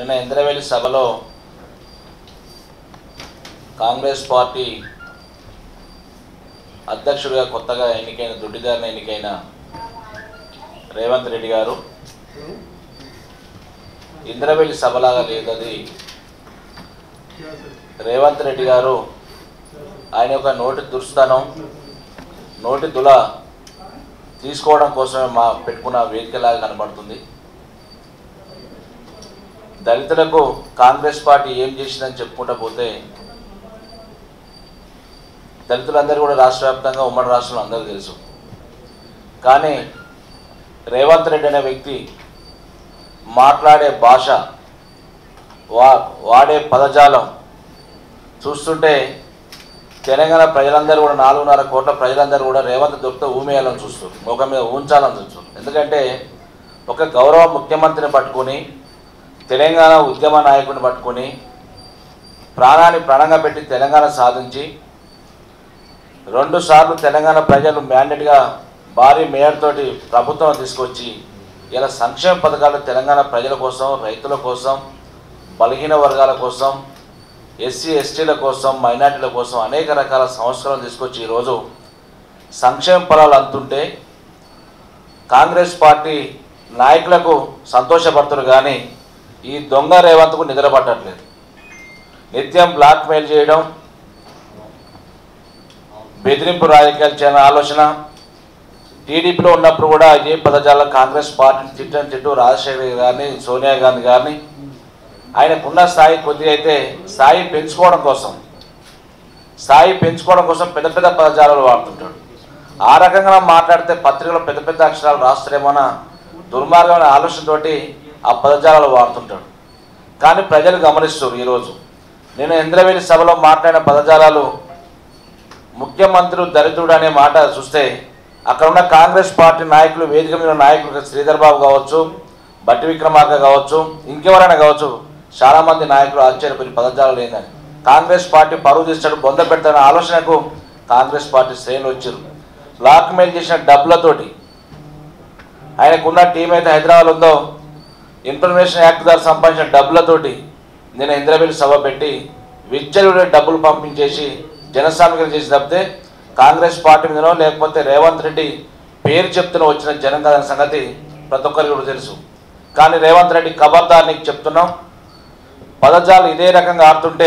నిన్న ఇంద్రవెల్లి సభలో కాంగ్రెస్ పార్టీ అధ్యక్షుడిగా కొత్తగా ఎన్నికైన దొడ్డిదారిన ఎన్నికైన రేవంత్ రెడ్డి గారు ఇంద్రవెల్లి సభలాగా లేదు అది రేవంత్ రెడ్డి గారు ఆయన యొక్క నోటి దుర్స్థానం నోటి దుల తీసుకోవడం కోసమే మా పెట్టుకున్న వేదికలాగా కనబడుతుంది దళితులకు కాంగ్రెస్ పార్టీ ఏం చేసిందని చెప్పుకుంటా పోతే దళితులందరూ కూడా రాష్ట్ర వ్యాప్తంగా ఉమ్మడి రాష్ట్రంలో అందరూ తెలుసు కానీ రేవంత్ రెడ్డి అనే వ్యక్తి మాట్లాడే భాష వా వాడే పదజాలం చూస్తుంటే తెలంగాణ ప్రజలందరూ కూడా నాలుగున్నర కోట్ల ప్రజలందరూ కూడా రేవంత్ దొరికితే ఊమేయాలని చూస్తారు ఒక మీద ఉంచాలని చూస్తారు ఎందుకంటే ఒక గౌరవ ముఖ్యమంత్రిని పట్టుకొని తెలంగాణ ఉద్యమ నాయకుడిని పట్టుకొని ప్రాణాన్ని ప్రాణంగా పెట్టి తెలంగాణ సాధించి రెండు సార్లు తెలంగాణ ప్రజలు మ్యాండేట్గా భారీ మేయర్ తోటి ప్రభుత్వం తీసుకొచ్చి ఇలా సంక్షేమ పథకాలు తెలంగాణ ప్రజల కోసం రైతుల కోసం బలహీన వర్గాల కోసం ఎస్సీ ఎస్టీల కోసం మైనార్టీల కోసం అనేక రకాల సంస్కరణలు తీసుకొచ్చి ఈరోజు సంక్షేమ ఫలాలు అందుతుంటే కాంగ్రెస్ పార్టీ నాయకులకు సంతోషపడుతున్నారు కానీ ఈ దొంగ రేవంత్కు నిద్ర పట్టట్లేదు నిత్యం బ్లాక్ మెయిల్ చేయడం బెదిరింపు రాజకీయాలు చేయాలనే ఆలోచన టీడీపీలో ఉన్నప్పుడు కూడా ఇదే పదజాలం కాంగ్రెస్ పార్టీని తిట్టని తిట్టు రాజశేఖర్ గారిని సోనియా గాంధీ గారిని ఆయనకున్న స్థాయి కొద్దిగా అయితే స్థాయి పెంచుకోవడం కోసం స్థాయి పెంచుకోవడం కోసం పెద్ద పెద్ద పదజాలాలు వాడుతుంటాడు ఆ రకంగా మాట్లాడితే పత్రికలో పెద్ద పెద్ద అక్షరాలు రాస్తారేమోన దుర్మార్గమైన ఆలోచనతోటి ఆ పదజాలాలు వాడుతుంటాడు కానీ ప్రజలు గమనిస్తారు ఈరోజు నేను ఇంద్రవేలి సభలో మాట్లాడిన పదజాలాలు ముఖ్యమంత్రి దరిద్రుడు అనే మాట చూస్తే అక్కడ ఉన్న కాంగ్రెస్ పార్టీ నాయకులు వేదిక మీద ఉన్న నాయకులు శ్రీధర్ బాబు కావచ్చు బట్టి విక్రమార్క కావచ్చు ఇంకెవరైనా కావచ్చు చాలా మంది నాయకులు ఆశ్చర్యపోయి పదజాలు లేదని కాంగ్రెస్ పార్టీ పరువు తీస్తాడు బొంద పెడతాడనే ఆలోచనకు కాంగ్రెస్ పార్టీ శ్రేణులు వచ్చారు బ్లాక్ మెయిల్ చేసిన డబ్బులతోటి ఆయనకున్న టీం అయితే హైదరాబాద్ ఉందో ఇన్ఫర్మేషన్ యాక్ట్ ద్వారా సంపాదించిన డబ్బులతోటి నేను ఇంద్రవెల్లి సభ పెట్టి విచ్చలుడే డబ్బులు పంపించేసి జనసామికలు చేసి తప్పితే కాంగ్రెస్ పార్టీ మీదనో లేకపోతే రేవంత్ రెడ్డి పేరు చెప్తూనే వచ్చిన జనం కాదన్న సంగతి ప్రతి ఒక్కరికి కూడా తెలుసు కానీ రేవంత్ రెడ్డి ఖబర్దార్ నీకు చెప్తున్నాం పదజాలు ఇదే రకంగా ఆడుతుంటే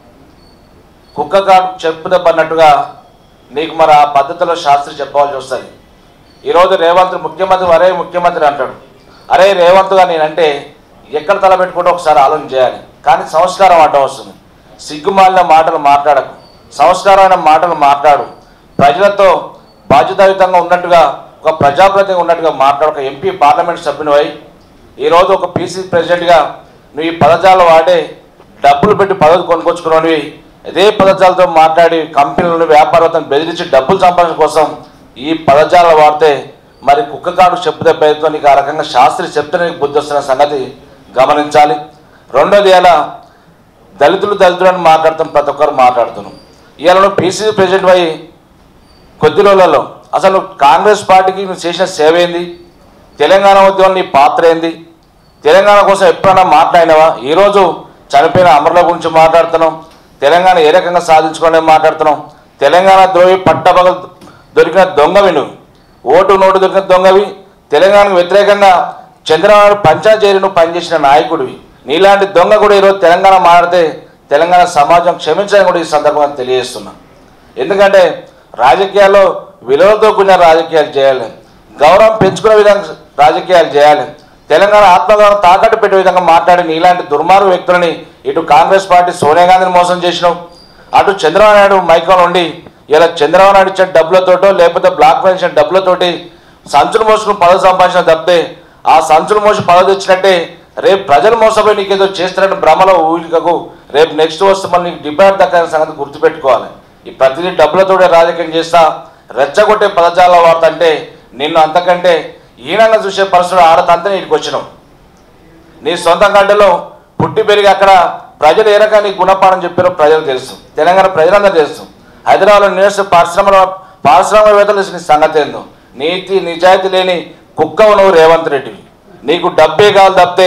కుక్క కాడు చెప్పు దెబ్బన్నట్టుగా నీకు మరి ఆ పద్ధతిలో శాస్త్రి చెప్పవలసి వస్తుంది ఈరోజు రేవంత్ ముఖ్యమంత్రి అరే ముఖ్యమంత్రి అంటాడు అరే రేవంత్గా నేనంటే ఎక్కడ తలపెట్టుకుంటే ఒకసారి ఆలోచన చేయాలి కానీ సంస్కారం అడ్డం వస్తుంది సిగ్గుమాలిన మాటలు మాట్లాడకు సంస్కారమైన మాటలు మాట్లాడు ప్రజలతో బాధ్యతాయుతంగా ఉన్నట్టుగా ఒక ప్రజాప్రతినిధిగా ఉన్నట్టుగా మాట్లాడు ఒక ఎంపీ పార్లమెంట్ సభ్యునివై ఈరోజు ఒక పీసీ ప్రెసిడెంట్గా నువ్వు ఈ పదజాలు వాడే డబ్బులు పెట్టి పదవి కొనుక్కొచ్చుకున్నవి ఇదే పదజాలతో మాట్లాడి కంపెనీలను వ్యాపారవేత్తలను బెదిరించి డబ్బులు సంపాదించడం కోసం ఈ పదజాలు వాడితే మరి కుక్క కాడు చెప్పు దెబ్బతో నీకు ఆ రకంగా శాస్త్రి చెప్తే నీకు బుద్ధి వస్తున్న సంగతి గమనించాలి రెండోది ఎలా దళితులు దళితులను మాట్లాడుతాం ప్రతి ఒక్కరు మాట్లాడుతున్నాం ఇవాళ నువ్వు పీసీసీ ప్రెసిడెంట్ అయ్యి కొద్ది రోజులలో అసలు కాంగ్రెస్ పార్టీకి నువ్వు చేసిన సేవ ఏంది తెలంగాణ ఉద్యమంలో నీ పాత్ర ఏంది తెలంగాణ కోసం ఎప్పుడైనా మాట్లాడినావా ఈరోజు చనిపోయిన అమరుల గురించి మాట్లాడుతున్నాం తెలంగాణ ఏ రకంగా సాధించుకోవాలని మాట్లాడుతున్నాం తెలంగాణ ద్రోహి పట్టపగలు దొరికిన దొంగవి నువ్వు ఓటు నోటు దొరికిన దొంగవి తెలంగాణకు వ్యతిరేకంగా చంద్రబాబు పంచాయతీ చేరి నువ్వు పనిచేసిన నాయకుడివి నీలాంటి దొంగ కూడా ఈరోజు తెలంగాణ మాట్లాడితే తెలంగాణ సమాజం క్షమించని కూడా ఈ సందర్భంగా తెలియజేస్తున్నా ఎందుకంటే రాజకీయాల్లో విలువలతో కూడిన రాజకీయాలు చేయాలి గౌరవం పెంచుకునే విధంగా రాజకీయాలు చేయాలి తెలంగాణ ఆత్మగౌరవం తాకట్టు పెట్టే విధంగా మాట్లాడి నీలాంటి దుర్మార్గ వ్యక్తులని ఇటు కాంగ్రెస్ పార్టీ సోనియా గాంధీని మోసం చేసినావు అటు చంద్రబాబు నాయుడు మైకంలో ఉండి ఇలా చంద్రబాబు నాయుడు ఇచ్చిన డబ్బులతోటో లేకపోతే బ్లాక్ మెయిల్ ఇచ్చిన డబ్బులతోటి సంచులు మోసుకుని పదవి సంపాదించిన తప్పితే ఆ సంచులు మోసి పదవి తెచ్చినట్టే రేపు ప్రజలు మోసపోయి నీకు ఏదో చేస్తున్నట్టు భ్రమలో ఊహికకు రేపు నెక్స్ట్ వస్తే మళ్ళీ నీకు డిపార్ట్ దక్కని సంగతి గుర్తుపెట్టుకోవాలి ఈ ప్రతిదీ డబ్బులతోటే రాజకీయం చేస్తా రెచ్చగొట్టే పదజాల వార్త అంటే నిన్ను అంతకంటే హీనంగా చూసే పరిస్థితులు ఆడతంతే నీటికి వచ్చినావు నీ సొంత గడ్డలో పుట్టి పెరిగి అక్కడ ప్రజలు ఏ రకంగా నీకు గుణపాఠం చెప్పారో ప్రజలు తెలుసు తెలంగాణ ప్రజలందరూ తెలుసు హైదరాబాద్లో నివసిస్తున్న పారిశ్రమల పారిశ్రామికవేత్తలు నీ సంగతి ఏందో నీతి నిజాయితీ లేని కుక్కవు నువ్వు రేవంత్ రెడ్డివి నీకు డబ్బే కావాలి తప్పితే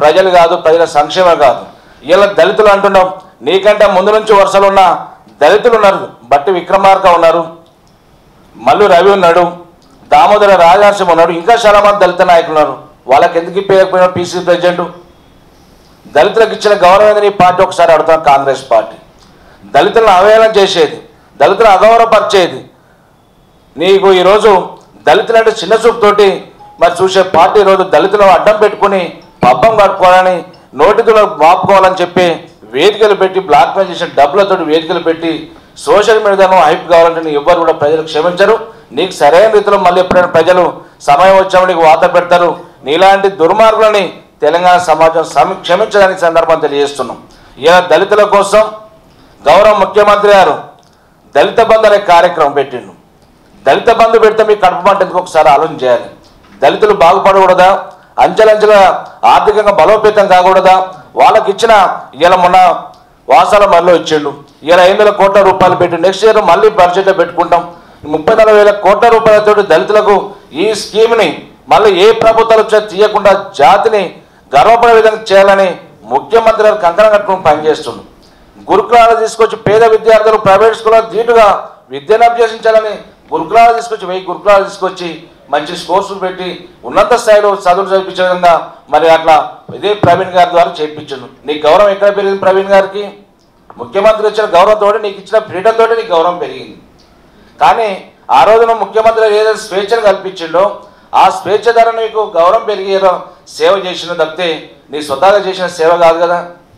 ప్రజలు కాదు ప్రజల సంక్షేమం కాదు ఇలా దళితులు అంటున్నాం నీకంటే ముందు నుంచి వరుసలు ఉన్న దళితులు ఉన్నారు బట్టి విక్రమార్క ఉన్నారు మల్లు రవి ఉన్నాడు దామోదర రాజాంశం ఉన్నాడు ఇంకా చాలా మంది దళిత నాయకులు ఉన్నారు వాళ్ళకి ఎందుకు ఇప్పకపోయినా పీసీ ప్రెసిడెంట్ దళితులకు ఇచ్చిన గౌరవం ఏందని ఈ పార్టీ ఒకసారి అడుగుతాం కాంగ్రెస్ పార్టీ దళితులను అవహేళన చేసేది దళితులను అగౌరవపరిచేది నీకు ఈరోజు దళితులంటే చిన్న చూపుతోటి మరి చూసే పార్టీ ఈరోజు దళితులను అడ్డం పెట్టుకుని పబ్బం కట్టుకోవాలని నోటితులో మాపుకోవాలని చెప్పి వేదికలు పెట్టి బ్లాక్ మెయిల్ చేసిన డబ్బులతో వేదికలు పెట్టి సోషల్ మీడియాను హైప్ కావాలంటే నీ ఎవ్వరు కూడా ప్రజలు క్షమించరు నీకు సరైన రీతిలో మళ్ళీ ఎప్పుడైనా ప్రజలు సమయం వచ్చామని నీకు వాత పెడతారు నీలాంటి దుర్మార్గులని తెలంగాణ సమాజం సమ క్షమించడానికి సందర్భం తెలియజేస్తున్నాం ఇలా దళితుల కోసం గౌరవ ముఖ్యమంత్రి గారు దళిత బంధు అనే కార్యక్రమం పెట్టిండు దళిత బంధు పెడితే మీకు కడుపు మంట ఎందుకు ఒకసారి ఆలోచన చేయాలి దళితులు బాగుపడకూడదా అంచెలంచెలుగా ఆర్థికంగా బలోపేతం కాకూడదా వాళ్ళకి ఇచ్చిన ఇలా మొన్న వాసాల మళ్ళీ ఇచ్చిండు ఇలా ఐదు వేల కోట్ల రూపాయలు పెట్టి నెక్స్ట్ ఇయర్ మళ్ళీ బడ్జెట్లో పెట్టుకుంటాం ముప్పై నలభై వేల కోట్ల రూపాయలతో దళితులకు ఈ స్కీమ్ని మళ్ళీ ఏ ప్రభుత్వాలు వచ్చా తీయకుండా జాతిని గర్వపడే విధంగా చేయాలని ముఖ్యమంత్రి గారు కంకణం కట్టుకుని పనిచేస్తుండు గురుకులాలు తీసుకొచ్చి పేద విద్యార్థులు ప్రైవేట్ స్కూల్లో ధీటుగా విద్యను అభ్యసించాలని గురుకులాలు తీసుకొచ్చి వెయ్యి గురుకులాలు తీసుకొచ్చి మంచి స్కోర్స్ పెట్టి ఉన్నత స్థాయిలో చదువులు చదివించే విధంగా మరి అట్లా ఇదే ప్రవీణ్ గారి ద్వారా చేయించను నీ గౌరవం ఎక్కడ పెరిగింది ప్రవీణ్ గారికి ముఖ్యమంత్రి ఇచ్చిన గౌరవంతో నీకు ఇచ్చిన ఫ్రీడమ్ తోటి నీకు గౌరవం పెరిగింది కానీ ఆ రోజున ముఖ్యమంత్రి ఏదైతే స్వేచ్ఛను కల్పించిండో ఆ స్వేచ్ఛ ధర నీకు గౌరవం పెరిగేదో సేవ చేసిన తప్పితే నీ స్వతహాగా చేసిన సేవ కాదు కదా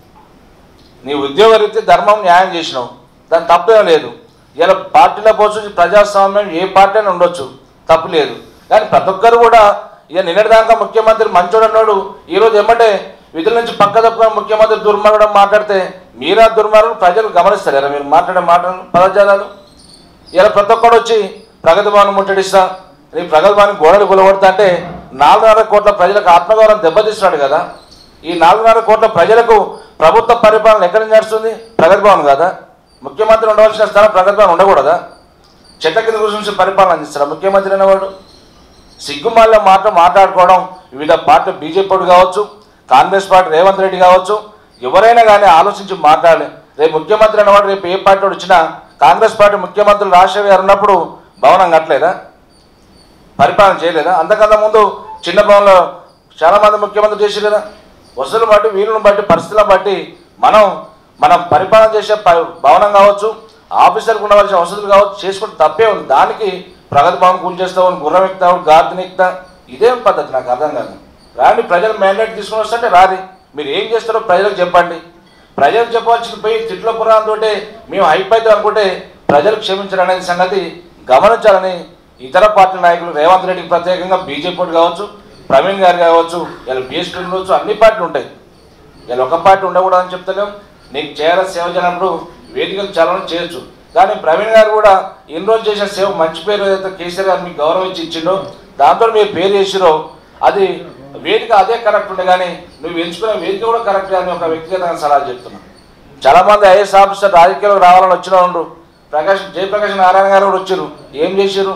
నీ ఉద్యోగ రీతి ధర్మం న్యాయం చేసినావు దాని తప్పేం లేదు ఇలా పార్టీలో పోవచ్చు ప్రజాస్వామ్యం ఏ పార్టీ అయినా ఉండొచ్చు తప్పు లేదు కానీ ప్రతి ఒక్కరు కూడా ఇక నిన్నటిదాకా ముఖ్యమంత్రి మంచోడు అన్నాడు ఈరోజు ఏమంటే విధుల నుంచి పక్క తప్పుకొని ముఖ్యమంత్రి దుర్మార్గం మాట్లాడితే మీరా దుర్మార్గం ప్రజలు గమనిస్తారు ఎలా మీరు మాట్లాడే మాటలు పదజాలాలు ఇలా ప్రతి ఒక్కడు వచ్చి ప్రగతి భవన్ ముట్టడిస్తా నీ ప్రగతి భవన్ గోడలు కూలగొడతా అంటే నాలుగున్నర కోట్ల ప్రజలకు ఆత్మగౌరవం దెబ్బతీస్తున్నాడు కదా ఈ నాలుగున్నర కోట్ల ప్రజలకు ప్రభుత్వ పరిపాలన ఎక్కడి నుంచి నడుస్తుంది ప్రగతి భవన్ కదా ముఖ్యమంత్రి ఉండవలసిన స్థానం ప్రగతి భవన్ ఉండకూడదా చెట్ల కింద కూర్చొని పరిపాలన అందిస్తారా ముఖ్యమంత్రి అనేవాడు సిగ్గుమాల మాట మాట్లాడుకోవడం వివిధ పార్టీ బీజేపీ కావచ్చు కాంగ్రెస్ పార్టీ రేవంత్ రెడ్డి కావచ్చు ఎవరైనా కానీ ఆలోచించి మాట్లాడాలి రేపు ముఖ్యమంత్రి అనేవాడు రేపు ఏ పార్టీ వాడు వచ్చినా కాంగ్రెస్ పార్టీ ముఖ్యమంత్రులు రాజశేఖర్ గారు ఉన్నప్పుడు భవనం కట్టలేదా పరిపాలన చేయలేదా అంతకన్నా ముందు చిన్న భవన్లో చాలా మంది ముఖ్యమంత్రి చేసి కదా వసతులను బట్టి వీలును బట్టి పరిస్థితులను బట్టి మనం మనం పరిపాలన చేసే ప- భవనం కావచ్చు ఆఫీసర్కి ఉండవలసిన వసతులు కావచ్చు చేసుకుంటే తప్పే ఉంది దానికి ప్రగతి భవన్ కూల్ చేస్తావు గుర్రం ఎక్కుతావు గార్డెన్ ఎక్కుతా ఇదేం పద్ధతి నాకు అర్థం కాదు రాండి ప్రజలు మ్యాండేట్ తీసుకుని వస్తుంటే రారి మీరు ఏం చేస్తారో ప్రజలకు చెప్పండి ప్రజలకు చెప్పవలసింది పోయి తిట్ల పురాణంతో మేము అయిపోతాం అనుకుంటే ప్రజలు క్షమించరు అనేది సంగతి గమనించాలని ఇతర పార్టీ నాయకులు రేవంత్ రెడ్డికి ప్రత్యేకంగా బీజేపీ కావచ్చు ప్రవీణ్ గారు కావచ్చు ఇలా బీఎస్పీ ఉండవచ్చు అన్ని పార్టీలు ఉంటాయి ఇలా ఒక పార్టీ ఉండకూడదని చెప్తలేం నీకు చేయాల సేవ చేసినప్పుడు వేదికలు చాలా చేయొచ్చు కానీ ప్రవీణ్ గారు కూడా ఇన్ని రోజులు చేసిన సేవ మంచి పేరు ఏదైతే కేసీఆర్ గారు మీకు గౌరవం ఇచ్చి ఇచ్చిండో దాంతో మీరు పేరు చేసిరో అది వేదిక అదే కరెక్ట్ ఉండే కానీ నువ్వు ఎంచుకునే వేదిక కూడా కరెక్ట్ అని ఒక వ్యక్తిగతంగా సలహా చెప్తున్నా చాలా మంది ఐఏఎస్ ఆఫీసర్ రాజకీయాలకు రావాలని వచ్చిన ఉండ్రు ప్రకాష్ జయప్రకాష్ నారాయణ గారు కూడా వచ్చారు ఏం చేశారు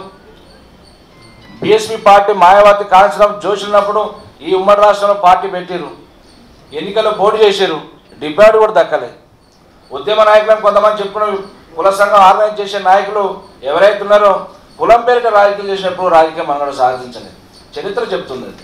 బీఎస్పీ పార్టీ మాయావతి కాంచడం జోషి ఉన్నప్పుడు ఈ ఉమ్మడి రాష్ట్రంలో పార్టీ పెట్టారు ఎన్నికల్లో పోటీ చేశారు డిపార్ట్ కూడా దక్కలే ఉద్యమ నాయకులను కొంతమంది చెప్పుకున్న కుల సంఘం ఆర్గనైజ్ చేసే నాయకులు ఎవరైతే ఉన్నారో కులం పేరిట రాజకీయం చేసినప్పుడు రాజకీయ మనగడ సాధించలేదు చరిత్ర చెప్తుంది అది.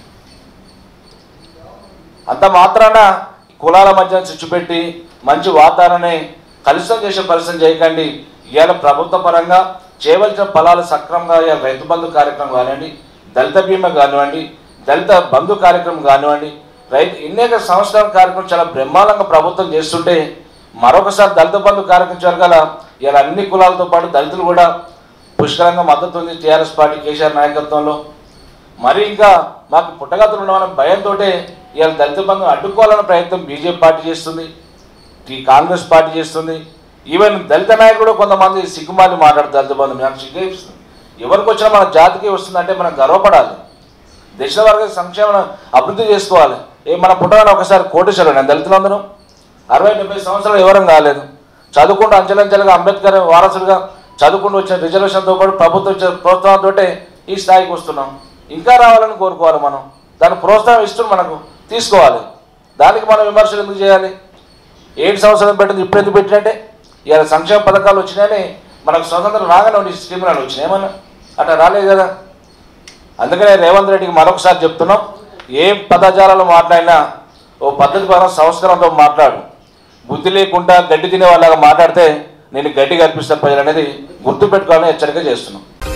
అంత మాత్రాన కులాల మధ్య చిచ్చు పెట్టి మంచి వాతావరణాన్ని కలుషితం చేసే పరిశ్రమ చేయకండి ఇవాళ ప్రభుత్వ పరంగా చేయవలసిన ఫలాలు సక్రమంగా ఇవాళ రైతు బంధు కార్యక్రమం కానివ్వండి దళిత బీమా కానివ్వండి దళిత బంధు కార్యక్రమం కానివ్వండి రైతు ఎన్నేక సంవత్సరాల కార్యక్రమం చాలా బ్రహ్మాండంగా ప్రభుత్వం చేస్తుంటే మరొకసారి దళిత బంధు కార్యక్రమం జరగాల ఇలా అన్ని కులాలతో పాటు దళితులు కూడా పుష్కలంగా మద్దతు ఉంది టీఆర్ఎస్ పార్టీ కేసీఆర్ నాయకత్వంలో మరి ఇంకా మాకు పుట్టగతులు ఉండమన్న భయంతో ఇవాళ దళిత బంధువులు అడ్డుకోవాలన్న ప్రయత్నం బీజేపీ పార్టీ చేస్తుంది ఈ కాంగ్రెస్ పార్టీ చేస్తుంది ఈవెన్ దళిత నాయకులు కూడా కొంతమంది సిగ్గుమాలి మాట్లాడుతారు దళిత బంధు నాకు సిగ్గేస్తుంది ఎవరికి వచ్చినా మన జాతికి వస్తుందంటే మనం గర్వపడాలి దేశ వర్గ సంక్షేమ అభివృద్ధి చేసుకోవాలి ఏ మన పుట్టగానే ఒకసారి కోటేశ్వరుడు నేను దళితులందరూ అరవై డెబ్బై సంవత్సరాలు ఎవరం కాలేదు చదువుకుంటూ అంచెలంచెలుగా అంబేద్కర్ వారసుడిగా చదువుకుంటూ వచ్చిన రిజర్వేషన్తో పాటు ప్రభుత్వం ఇచ్చే ప్రోత్సాహంతో ఈ స్థాయికి వస్తున్నాం ఇంకా రావాలని కోరుకోవాలి మనం దాని ప్రోత్సాహం ఇస్తూ మనకు తీసుకోవాలి దానికి మనం విమర్శలు ఎందుకు చేయాలి ఏడు సంవత్సరం పెట్టింది ఇప్పుడు ఎందుకు పెట్టినట్టే ఇవాళ సంక్షేమ పథకాలు వచ్చినాయని మనకు స్వతంత్రం రాగానే ఉండి స్కీములు అని వచ్చినాయి ఏమన్నా అట్లా రాలేదు కదా అందుకనే రేవంత్ రెడ్డికి మరొకసారి చెప్తున్నాం ఏం పదజాలాలు మాట్లాడినా ఓ పద్ధతి పరం సంస్కారంతో మాట్లాడు బుద్ధి లేకుండా గడ్డి తినే వాళ్ళగా మాట్లాడితే నేను గడ్డి కల్పిస్తాను ప్రజలు అనేది గుర్తుపెట్టుకోవాలని హెచ్చరిక చేస్తున్నాం